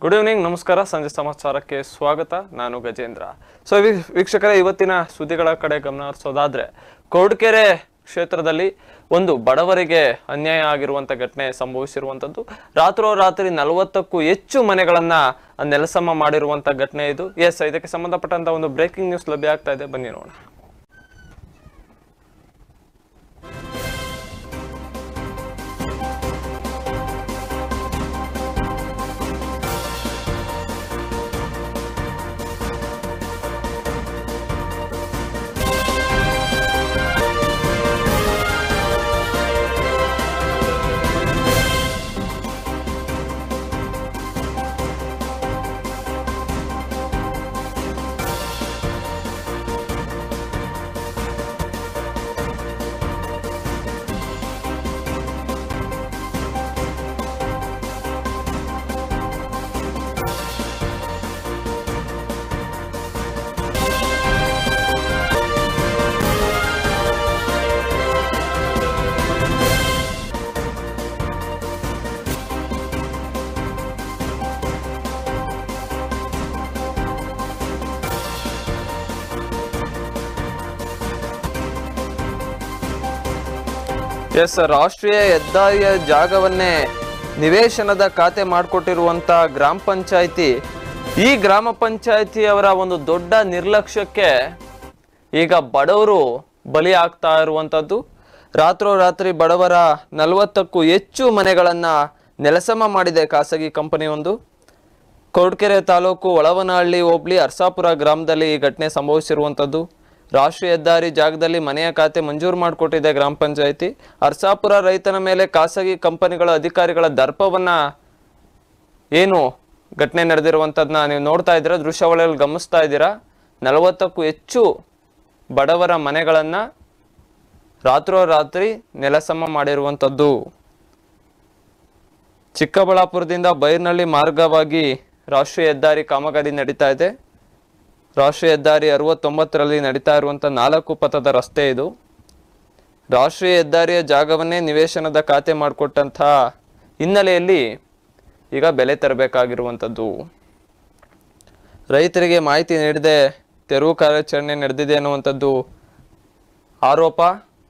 Good evening ನಮಸ್ಕಾರ ಸಂಜೆ ಸಮಾಚಾರಕ್ಕೆ ಸ್ವಾಗತ ನಾನು ಗಜೇಂದ್ರ ಸೊ ವೀ- ವೀಕ್ಷಕರೇ ಇವತ್ತಿನ ಸುದ್ದಿಗಳ ಕಡೆ ಗಮನ ಹರಿಸೋದಾದ್ರೆ ಕೊರಟಗೆರೆ ಕ್ಷೇತ್ರದಲ್ಲಿ ಒಂದು ಬಡವರಿಗೆ ಅನ್ಯಾಯ ಆಗಿರುವಂತ ಘಟನೆ ಸಂಭವಿಸಿರುವಂತದ್ದು ರಾತ್ರೋರಾತ್ರಿ ನಲವತ್ತಕ್ಕೂ ಹೆಚ್ಚು ಮನೆಗಳನ್ನ ನೆಲಸಮ ಮಾಡಿರುವಂತ ಘಟನೆ ಇದು ಎಸ್ ಇದಕ್ಕೆ ಸಂಬಂಧಪಟ್ಟಂತ ಒಂದು ಬ್ರೇಕಿಂಗ್ ನ್ಯೂಸ್ ಲಭ್ಯ ಆಗ್ತಾ ಇದೆ ಬನ್ನಿ ನೋಡೋಣ ಎಸ್ ರಾಷ್ಟ್ರೀಯ ಹೆದ್ದಾರಿಯ ಜಾಗವನ್ನೇ ನಿವೇಶನದ ಖಾತೆ ಮಾಡಿಕೊಟ್ಟಿರುವಂತ ಗ್ರಾಮ ಪಂಚಾಯಿತಿ ಈ ಗ್ರಾಮ ಪಂಚಾಯಿತಿಯವರ ಒಂದು ದೊಡ್ಡ ನಿರ್ಲಕ್ಷ್ಯಕ್ಕೆ ಈಗ ಬಡವರು ಬಲಿ ಆಗ್ತಾ ಇರುವಂಥದ್ದು ರಾತ್ರೋರಾತ್ರಿ ಬಡವರ ನಲವತ್ತಕ್ಕೂ ಹೆಚ್ಚು ಮನೆಗಳನ್ನ ನೆಲಸಮ ಮಾಡಿದೆ ಖಾಸಗಿ ಕಂಪನಿ ಒಂದು ಕೊರಟಗೆರೆ ತಾಲೂಕು ಒಳವನಹಳ್ಳಿ ಹೋಬಳಿ ಅರ್ಸಾಪುರ ಗ್ರಾಮದಲ್ಲಿ ಈ ಘಟನೆ ಸಂಭವಿಸಿರುವಂಥದ್ದು ರಾಷ್ಟ್ರೀಯ ಹೆದ್ದಾರಿ ಜಾಗದಲ್ಲಿ ಮನೆಯ ಖಾತೆ ಮಂಜೂರು ಮಾಡಿಕೊಟ್ಟಿದೆ ಗ್ರಾಮ ಪಂಚಾಯಿತಿ ಅರ್ಸಾಪುರ ರೈತನ ಮೇಲೆ ಖಾಸಗಿ ಕಂಪನಿಗಳ ಅಧಿಕಾರಿಗಳ ದರ್ಪವನ್ನ ಏನು ಘಟನೆ ನಡೆದಿರುವಂಥದ್ದನ್ನ ನೀವು ನೋಡ್ತಾ ಇದ್ದೀರಾ ದೃಶ್ಯಾವಳಿಯಲ್ಲಿ ಗಮನಿಸ್ತಾ ಇದ್ದೀರಾ ನಲವತ್ತಕ್ಕೂ ಹೆಚ್ಚು ಬಡವರ ಮನೆಗಳನ್ನ ರಾತ್ರೋರಾತ್ರಿ ನೆಲಸಮ ಮಾಡಿರುವಂಥದ್ದು ಚಿಕ್ಕಬಳ್ಳಾಪುರದಿಂದ ಬೈರ್ನಳ್ಳಿ ಮಾರ್ಗವಾಗಿ ರಾಷ್ಟ್ರೀಯ ಹೆದ್ದಾರಿ ಕಾಮಗಾರಿ ನಡೀತಾ ಇದೆ ರಾಷ್ಟ್ರೀಯ ಹೆದ್ದಾರಿ ಅರವತ್ತೊಂಬತ್ತರಲ್ಲಿ ನಡೀತಾ ಇರುವಂಥ ನಾಲ್ಕು ಪಥದ ರಸ್ತೆ ಇದು ರಾಷ್ಟ್ರೀಯ ಹೆದ್ದಾರಿಯ ಜಾಗವನ್ನೇ ನಿವೇಶನದ ಖಾತೆ ಮಾಡಿಕೊಟ್ಟಂಥ ಹಿನ್ನೆಲೆಯಲ್ಲಿ ಈಗ ಬೆಲೆ ತರಬೇಕಾಗಿರುವಂಥದ್ದು ರೈತರಿಗೆ ಮಾಹಿತಿ ನೀಡದೆ ತೆರವು ಕಾರ್ಯಾಚರಣೆ ನಡೆದಿದೆ ಅನ್ನುವಂಥದ್ದು ಆರೋಪ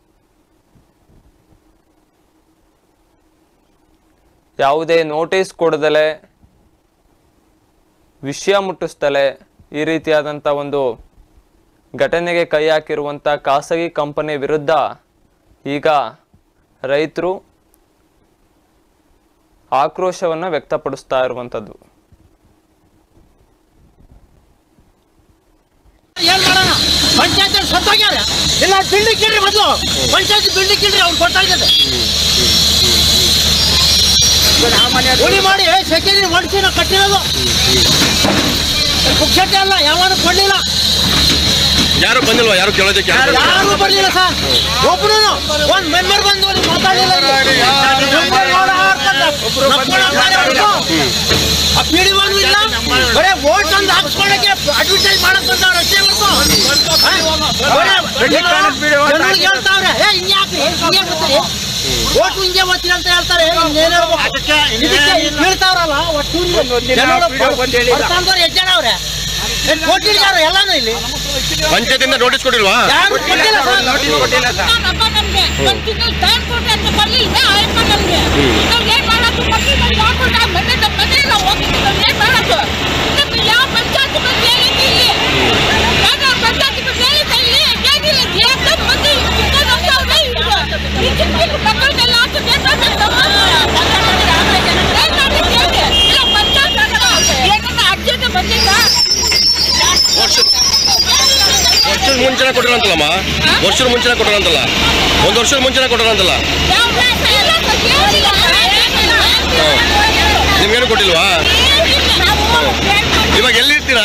ಯಾವುದೇ ನೋಟಿಸ್ ಕೊಡದಲೆ ವಿಷಯ ಮುಟ್ಟಿಸ್ತಲೆ ಈ ರೀತಿಯಾದಂಥ ಒಂದು ಘಟನೆಗೆ ಕೈ ಹಾಕಿರುವಂಥ ಖಾಸಗಿ ಕಂಪನಿ ವಿರುದ್ಧ ಈಗ ರೈತರು ಆಕ್ರೋಶವನ್ನು ವ್ಯಕ್ತಪಡಿಸ್ತಾ ಇರುವಂಥದ್ದು ಏನ್ ಮಾಡೋಣ ಪಂಚಾಯತ್ ಸತ್ತೋಗ್ಯಾರ ಇಲ್ಲ ಬಿಲ್ಡಿಂಗ್ ಕೇಳ್ರಿ ಮೊದಲು ಪಂಚಾಯತ್ ಬಿಲ್ಡಿಂಗ್ ಕೇಳ್ರಿ ಅವ್ರು ಗೊತ್ತಾಗಿದೆ ಉಳಿ ಮಾಡಿ ಸೆಕ್ಯೂರಿಟಿ ಹೊಡಿಸಿ ನಾವು ಕಟ್ಟಿರೋದು ಪುಕ್ಷಟ್ಟೆ ಅಲ್ಲ ಯಾವನು ಕೊಡ್ಲಿಲ್ಲ ಯಾರು ಬಂದಿಲ್ವಾ ಯಾರು ಕೇಳೋದಕ್ಕೆ ಯಾರು ಬಂದಿಲ್ಲ? ಯಾರು ಬರ್ಲಿಲ್ಲ ಸರ್ ಒಬ್ರು ಒಂದ್ ಮೆಂಬರ್ ಬಂದು ಅಲ್ಲಿ ಮಾತಾಡಲಿಲ್ಲ ಇಲ್ಲಿ. ಮೆಂಬರ್ ನೋಡ ಆಡ್ಕೊಂಡ. ನಕ್ಕೊಂಡ್ ಮಾತಾಡ್ಬಿಟ್ಟು. ಆ ಪಿಡಿ ಒಂದು ಇಲ್ಲ ಬರೇ ವೋಟ್ ಒಂದು ಹಾಕ್ಸ್ಕೊಳಕ್ಕೆ ಅಡ್ವರ್ಟೈಸ್ ಮಾಡಕ್ ಬಂದವ್ರು ಅಷ್ಟೇ ಹೊರ್ತು. ಹಾ? ಬರೇ ಜನರಿಗೆ ಹೇಳ್ತಾವ್ರೆ ಏ ಹಿಂಗೆ ಹಾಕ್ರಿ ಹಿಂಗೆ ಬರ್ತೀರಿ ವೋಟ್ ಹಿಂಗೆ ಬರ್ತೀರಿ ಅಂತ ಹೇಳ್ತಾರೆ ಇನ್ನೇನು ಇದಕ್ಕೆ ಹೇಳ್ತಾವ್ರಲ್ಲ ಒಟ್ಟು ಜನಗಳು ಬರ್ತಾಂದವ್ರು ಎಷ್ಟ್ ಜನ ಅವ್ರೆ ಕೊಟ್ಟಿದ್ದಾರೆ ಎಲ್ಲಾನು ಇಲ್ಲಿ ಪಂಚಾಯತಿಂದ ನೋಟಿಸ್ ಕೊಟ್ಟಿಲ್ವಾ ಯಾರು ಕೊಟ್ಟಿಲ್ಲ ಸರ್ ನಾನಪ್ಪ ನಮ್ಗೆ ಒಂದ್ ತಿಂಗಳು ಟೈಮ್ ಕೊಟ್ಟೆ ಅಂತ ಬರ್ಲಿಲ್ಲ ಆಯ್ತು ನಮ್ಗೆ ನಾವ್ ಏನ್ ಮಾಡೋದು ಮಕ್ಳು ಬಂದು ಹಾಕೊಂಡು ಆ ಮನೆ ನಮ್ಮ ಮನೆ ಎಲ್ಲ ಹೋಗಿದ್ದು ನಾವ್ ಏನ್ ಮಾಡೋದು ನಮ್ಗೆ ಯಾವ ಪಂಚಾಯತ್ ಬಗ್ಗೆ ಹೇಳಿದ್ದು ಇಲ್ಲಿ ಯಾವ ಪಂಚಾಯತ್ ಬಗ್ಗೆ ಹೇಳಿದ್ದ ಇಲ್ಲಿ ಏನಿಲ್ಲ ಏನ್ ಮಂದಿ ಚಿಕ್ಕದ್ ಅಂತ ಅವ್ರೇ ಇಲ್ವಾ? ಈ ಚಿಕ್ಕ ಚಿಕ್ಕ ಮಕ್ಕಳನ್ನೆಲ್ಲ ಹಾಕಿ ಬೇಕಾದ್ರೆ ಏನ್ ಮಾಡ್ಲಿಕ್ಕೆ ಹೇಳಿ? ಇಲ್ಲ ಪಂಚಾಯತ್ ಏನನ್ನ ಅರ್ಜಿಗೆ ಬಂದಿಲ್ಲ ವರ್ಷದ ಮುಂಚೆನೆ ಕೊಟ್ಟಿರಂತಲ್ಲಮ್ಮ ವರ್ಷದ ಮುಂಚೆನೆ ಕೊಟ್ಟಿರಂತಲ್ಲ ಒಂದು ವರ್ಷದ ಮುಂಚೆನೆ ಕೊಟ್ಟಿರಂತಲ್ಲ ನಿಮ್ಗೇನು ಕೊಟ್ಟಿಲ್ವಾ ಇವಾಗ ಎಲ್ಲಿರ್ತೀರಾ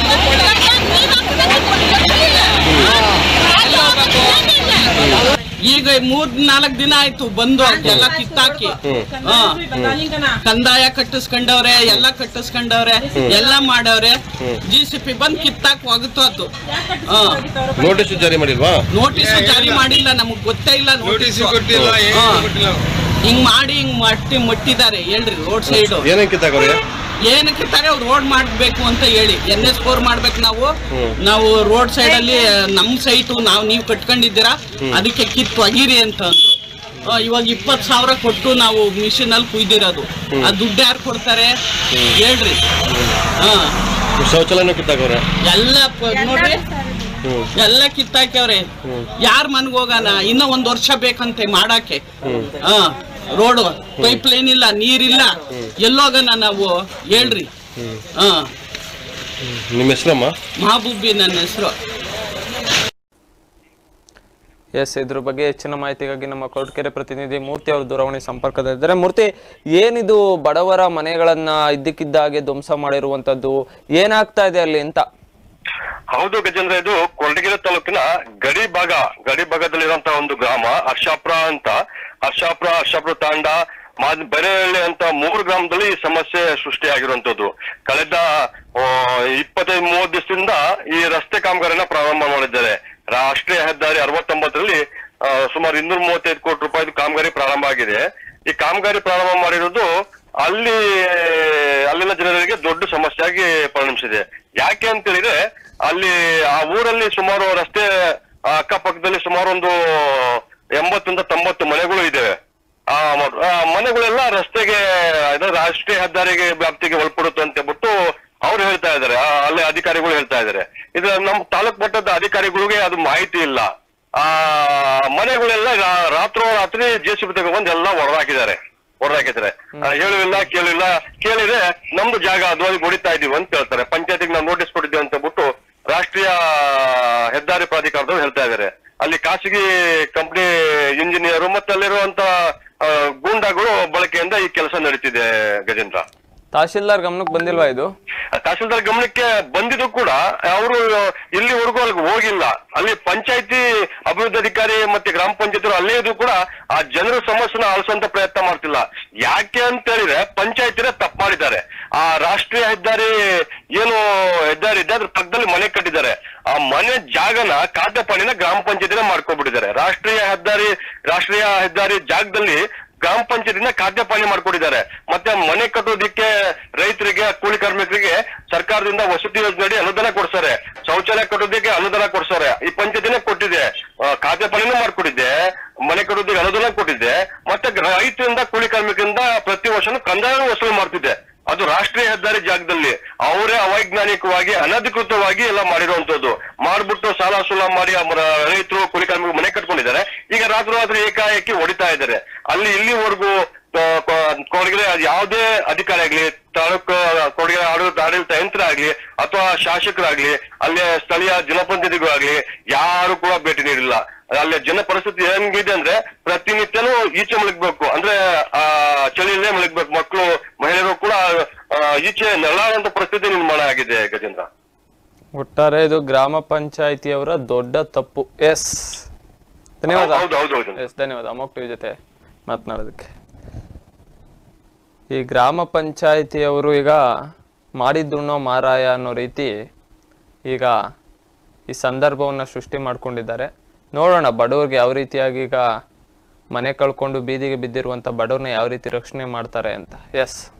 ಈ ಈಗ ಮೂರ್ ನಾಲ್ಕ್ ದಿನ ಆಯ್ತು ಬಂದು ಎಲ್ಲ ಕಿತ್ತಾಕಿ ಹಾ ಕಂದಾಯ ಕಟ್ಟಿಸ್ಕೊಂಡವ್ರೆ ಎಲ್ಲ ಕಟ್ಟಿಸ್ಕೊಂಡವ್ರೆ ಎಲ್ಲ ಮಾಡವ್ರೆ ಜಿ ಸಿ ಪಿ ಬಂದ್ ಕಿತ್ತಾಕ್ ಹೋಗುತ್ತೋ ಅದು ಹಾ ನೋಟಿಸ್ ಜಾರಿ ಮಾಡಿಲ್ವಾ ನೋಟಿಸ್ ಜಾರಿ ಮಾಡಿಲ್ಲ ನಮಗ್ ಗೊತ್ತೇ ಇಲ್ಲ ನೋಟಿಸ್ ಹಿಂಗ್ ಮಾಡಿ ಹಿಂಗ್ ಮಟ್ಟಿ ಮುಟ್ಟಿದ್ದಾರೆ ಹೇಳ್ರಿ ರೋಡ್ ಸೈಡ್ ಏನಕ್ಕೆ ಕಿತ್ತಾಕವ್ರೆ ಏನಕ್ಕೆ ತಾರೆ ರೋಡ್ ಮಾಡ್ಬೇಕು ಅಂತ ಹೇಳಿ ಎನ್ ಎಸ್ ಫೋರ್ ಮಾಡ್ಬೇಕು ನಾವು ನಾವು ರೋಡ್ ಸೈಡ್ ಅಲ್ಲಿ ನಮ್ ಸೈಟು ನಾವು ನೀವು ಕಟ್ಕೊಂಡಿದ್ದೀರಾ ಅದಕ್ಕೆ ಕಿತ್ತು ಒಗಿರಿ ಅಂತ ಅಂದ್ರು ಆ, ಇವಾಗ ಇಪ್ಪತ್ ಸಾವಿರ ಕೊಟ್ಟು ನಾವು ಮಿಷಿನ್ ಅಲ್ಲಿ ಕುಯ್ದಿರೋದು ಆ ದುಡ್ಡು ಯಾರು ಕೊಡ್ತಾರೆ ಹೇಳ್ರಿ ಹಾ ಶೌಚಾಲಯನೂ ಕಿತ್ತಾಕವ್ರೆ ಎಲ್ಲ ಪ- ನೋಡ್ರಿ ಎಲ್ಲ ಕಿತ್ತಾಕ್ಯವ್ರೆ ಯಾರ್ ಮನ್ಗ್ ಹೋಗೋಣ ಇನ್ನ ಒಂದ್ ವರ್ಷ ಬೇಕಂತೆ ಮಾಡಾಕೆ ಹಾ ರೋಡ್ ಪೈಪ್ ಲೈನ್ ಇಲ್ಲ ನೀರಿಲ್ಲ ಎಲ್ಲೋಗಣ ನಾವು ಹೇಳ್ರಿ ಹಾ ನಿಮ್ಮ ಹೆಸರಮ್ಮ ಮಹಬೂಬಿ ನನ್ನ ಹೆಸರು ಎಸ್ ಇದ್ರ ಬಗ್ಗೆ ಹೆಚ್ಚಿನ ಮಾಹಿತಿಗಾಗಿ ನಮ್ಮ ಕೊರಟಗೆರೆ ಪ್ರತಿನಿಧಿ ಮೂರ್ತಿ ಅವರು ದೂರವಾಣಿ ಸಂಪರ್ಕದಲ್ಲಿದ್ದಾರೆ ಮೂರ್ತಿ ಏನಿದು ಬಡವರ ಮನೆಗಳನ್ನ ಇದ್ದಕ್ಕಿದ್ದಾಗೆ ಧ್ವಂಸ ಮಾಡಿರುವಂತದ್ದು ಏನಾಗ್ತಾ ಇದೆ ಅಲ್ಲಿ ಅಂತ ಹೌದು ಗಜೇಂದ್ರ ಇದು ಕೊರಟಗೆರೆ ತಾಲೂಕಿನ ಗಡಿ ಭಾಗ ಗಡಿ ಭಾಗದಲ್ಲಿರುವಂತಹ ಒಂದು ಗ್ರಾಮ ಹರ್ಷಾಪುರ ಅಂತ ಹರ್ಷಾಪುರ ಹರ್ಷಾಪುರ ತಾಂಡ ಮಾದ್ ಬೆರೆಹಳ್ಳಿ ಅಂತ ಮೂರು ಗ್ರಾಮದಲ್ಲಿ ಈ ಸಮಸ್ಯೆ ಸೃಷ್ಟಿಯಾಗಿರುವಂತದ್ದು ಕಳೆದ ಆ, ಇಪ್ಪತ್ತೈದು ಮೂವತ್ತು ದಿವಸದಿಂದ ಈ ರಸ್ತೆ ಕಾಮಗಾರಿನ ಪ್ರಾರಂಭ ಮಾಡಿದ್ದಾರೆ ರಾಷ್ಟ್ರೀಯ ಹೆದ್ದಾರಿ ಅರವತ್ತೊಂಬತ್ತರಲ್ಲಿ ಆ, ಸುಮಾರು ಇನ್ನೂರ ಮೂವತ್ತೈದು ಕೋಟಿ ರೂಪಾಯಿದು ಕಾಮಗಾರಿ ಪ್ರಾರಂಭ ಆಗಿದೆ ಈ ಕಾಮಗಾರಿ ಪ್ರಾರಂಭ ಮಾಡಿರೋದು ಅಲ್ಲಿ ಅಲ್ಲಿನ ಜನರಿಗೆ ದೊಡ್ಡ ಸಮಸ್ಯೆಯಾಗಿ ಪರಿಣಮಿಸಿದೆ ಯಾಕೆ ಅಂತ ಹೇಳಿದ್ರೆ ಅಲ್ಲಿ ಆ ಊರಲ್ಲಿ ಸುಮಾರು ರಸ್ತೆ ಆ ಅಕ್ಕಪಕ್ಕದಲ್ಲಿ ಸುಮಾರು ಒಂದು ಎಂಬತ್ತರಿಂದ ತೊಂಬತ್ತು ಮನೆಗಳು ಇದಾವೆ ಆ ಮ- ಆ ಮನೆಗಳೆಲ್ಲ ರಸ್ತೆಗೆ ಇದು ರಾಷ್ಟ್ರೀಯ ಹೆದ್ದಾರಿಗೆ ವ್ಯಾಪ್ತಿಗೆ ಒಳಪಡುತ್ತೆ ಅಂತ ಬಿಟ್ಟು ಅವ್ರು ಹೇಳ್ತಾ ಇದ್ದಾರೆ ಆ, ಅಲ್ಲಿ ಅಧಿಕಾರಿಗಳು ಹೇಳ್ತಾ ಇದ್ದಾರೆ ಇದು ನಮ್ಮ ತಾಲೂಕ್ ಮಟ್ಟದ ಅಧಿಕಾರಿಗಳಿಗೆ ಅದು ಮಾಹಿತಿ ಇಲ್ಲ ಆ ಮನೆಗಳೆಲ್ಲ ರಾ- ರಾತ್ರೋರಾತ್ರಿ ಜೆ ಸಿ ಬಿ ತಗೊಂಡು ಎಲ್ಲ ಹೊರಹಾಕಿದ್ದಾರೆ ಹೊರಹಾಕಿದ್ದಾರೆ ಹೇಳಿಲ್ಲ ಕೇಳಿಲ್ಲ ಕೇಳಿದ್ರೆ ನಮ್ದು ಜಾಗ ಅದು ಅಲ್ಲಿ ಹೊಡಿತಾ ಇದೀವಿ ಅಂತ ಹೇಳ್ತಾರೆ ಪಂಚಾಯತಿಗೆ ನಾವು ನೋಟಿಸ್ ಕೊಟ್ಟಿದ್ದೀವಿ ಅಂತ ಬಿಟ್ಟು ರಾಷ್ಟ್ರೀಯ ಹೆದ್ದಾರಿ ಪ್ರಾಧಿಕಾರದವ್ರು ಹೇಳ್ತಾ ಇದ್ದಾರೆ ಅಲ್ಲಿ ಖಾಸಗಿ ಕಂಪನಿ ಇಂಜಿನಿಯರ್ ಮತ್ತೆ ಅಲ್ಲಿರುವಂತ ಆ, ಗೂಂಡಾಗಳು ಬಳಕೆಯಿಂದ ಈ ಕೆಲಸ ನಡೀತಿದೆ ಗಜೇಂದ್ರ ತಹಶೀಲ್ದಾರ್ ಗಮನಕ್ಕೆ ಬಂದಿಲ್ವಾ ಇದು ತಹಸೀಲ್ದಾರ್ ಗಮನಕ್ಕೆ ಬಂದಿದ್ದು ಕೂಡ ಅವರು ಇಲ್ಲಿವರೆಗೂ ಅಲ್ಲಿಗೆ ಹೋಗಿಲ್ಲ ಅಲ್ಲಿ ಪಂಚಾಯತಿ ಅಭಿವೃದ್ಧಿ ಅಧಿಕಾರಿ ಮತ್ತೆ ಗ್ರಾಮ ಪಂಚಾಯತ್ ಅಲ್ಲೇ ಇದ್ದು ಕೂಡ ಆ ಜನರ ಸಮಸ್ಯೆನ ಆಲಿಸುವಂತ ಪ್ರಯತ್ನ ಮಾಡ್ತಿಲ್ಲ ಯಾಕೆ ಅಂತ ಹೇಳಿದ್ರೆ ಪಂಚಾಯತಿನೇ ತಪ್ಪು ಮಾಡಿದ್ದಾರೆ ಆ ರಾಷ್ಟ್ರೀಯ ಹೆದ್ದಾರಿ ಏನು ಹೆದ್ದಾರಿ ಇದೆ ಅದ್ರ ಪಕ್ಕದಲ್ಲಿ ಮನೆ ಕಟ್ಟಿದ್ದಾರೆ ಆ ಮನೆ ಜಾಗನ ಖಾತೆ ಪಾಣಿನ ಗ್ರಾಮ ಪಂಚಾಯತಿನೇ ಮಾಡ್ಕೊಬಿಟ್ಟಿದ್ದಾರೆ ರಾಷ್ಟ್ರೀಯ ಹೆದ್ದಾರಿ ರಾಷ್ಟ್ರೀಯ ಹೆದ್ದಾರಿ ಜಾಗದಲ್ಲಿ ಗ್ರಾಮ ಪಂಚಾಯತಿನ ಖಾತೆ ಪಾಲನೆ ಮಾಡ್ಕೊಂಡಿದ್ದಾರೆ ಮತ್ತೆ ಮನೆ ಕಟ್ಟೋದಿಕ್ಕೆ ರೈತರಿಗೆ ಕೂಲಿ ಕಾರ್ಮಿಕರಿಗೆ ಸರ್ಕಾರದಿಂದ ವಸತಿ ಯೋಜನೆ ಅನುದಾನ ಕೊಡ್ತಾರೆ ಶೌಚಾಲಯ ಕಟ್ಟೋದಕ್ಕೆ ಅನುದಾನ ಕೊಡ್ತಾರೆ ಈ ಪಂಚಾಯತಿನೇ ಕೊಟ್ಟಿದೆ ಆ, ಖಾತೆ ಪಾಲನೆ ಮಾಡ್ಕೊಟ್ಟಿದೆ ಮನೆ ಕಟ್ಟೋದಕ್ಕೆ ಅನುದಾನ ಕೊಟ್ಟಿದೆ ಮತ್ತೆ ರೈತರಿಂದ ಕೂಲಿ ಕಾರ್ಮಿಕರಿಂದ ಪ್ರತಿ ವರ್ಷನೂ ಕಂದಾಯ ವಸೂಲು ಮಾಡ್ತಿದೆ ಅದು ರಾಷ್ಟ್ರೀಯ ಹೆದ್ದಾರಿ ಜಾಗದಲ್ಲಿ ಅವರೇ ಅವೈಜ್ಞಾನಿಕವಾಗಿ ಅನಧಿಕೃತವಾಗಿ ಎಲ್ಲ ಮಾಡಿರುವಂತದ್ದು ಮಾಡ್ಬಿಟ್ಟು ಸಾಲ ಸೂಲ ಮಾಡಿ ಆ ಮ- ರೈತರು ಕೂಲಿ ಕಾರ್ಮಿಕರು ಮನೆ ಕಟ್ಕೊಂಡಿದ್ದಾರೆ ಈಗ ರಾತ್ರಿ ರಾತ್ರಿ ಏಕಾಏಕಿ ಹೊಡಿತಾ ಇದ್ದಾರೆ ಅಲ್ಲಿ ಇಲ್ಲಿವರೆಗೂ ಆ, ಕೊ- ಕೊಡಗಿರೆ ಯಾವುದೇ ಅಧಿಕಾರಿ ಆಗ್ಲಿ ತಾಲೂಕು ಕೊಡಗಿರೆ ಆಡಳಿತ ಆಡಳಿತ ಯಂತ್ರ ಆಗ್ಲಿ ಅಥವಾ ಶಾಸಕರಾಗ್ಲಿ ಅಲ್ಲಿ ಸ್ಥಳೀಯ ಜನಪ್ರತಿನಿಧಿಗಳಾಗ್ಲಿ ಯಾರು ಕೂಡ ಭೇಟಿ ನೀಡಿಲ್ಲ ಅಲ್ಲಿ ಜನ ಪರಿಸ್ಥಿತಿ ಹೆಂಗಿದೆ ಅಂದ್ರೆ ಪ್ರತಿನಿತ್ಯನೂ ಈಚೆ ಮಲಗ್ಬೇಕು ಅಂದ್ರೆ ಆ ಚಳಿಯಲ್ಲೇ ಮಲಗ್ಬೇಕು ಮಕ್ಕಳು ಮಹಿಳೆಯರು ಕೂಡ ಆ, ಈಚೆ ನೆರಳಾಗುವಂತ ಪರಿಸ್ಥಿತಿ ನಿರ್ಮಾಣ ಆಗಿದೆ ಗಜೇಂದ್ರ ಒಟ್ಟಾರೆ ಇದು ಗ್ರಾಮ ಪಂಚಾಯಿತಿಯವರ ದೊಡ್ಡ ತಪ್ಪು ಎಸ್ ಧನ್ಯವಾದ ಹೌದು ಹೌದು ಹೌದು ಎಸ್ ಧನ್ಯವಾದ ಅಮೋಕ್ ಟಿವಿ ಜೊತೆ ಮಾತನಾಡೋದಕ್ಕೆ ಈ ಗ್ರಾಮ ಪಂಚಾಯಿತಿಯವರು ಈಗ ಮಾಡಿದ್ದುಣ್ಣೋ ಮಾರಾಯ ಅನ್ನೋ ರೀತಿ ಈಗ ಈ ಸಂದರ್ಭವನ್ನು ಸೃಷ್ಟಿ ಮಾಡ್ಕೊಂಡಿದ್ದಾರೆ ನೋಡೋಣ ಬಡವ್ರಿಗೆ ಯಾವ ರೀತಿಯಾಗಿ ಈಗ ಮನೆ ಕಳ್ಕೊಂಡು ಬೀದಿಗೆ ಬಿದ್ದಿರುವಂಥ ಬಡವ್ರನ್ನ ಯಾವ ರೀತಿ ರಕ್ಷಣೆ ಮಾಡ್ತಾರೆ ಅಂತ ಎಸ್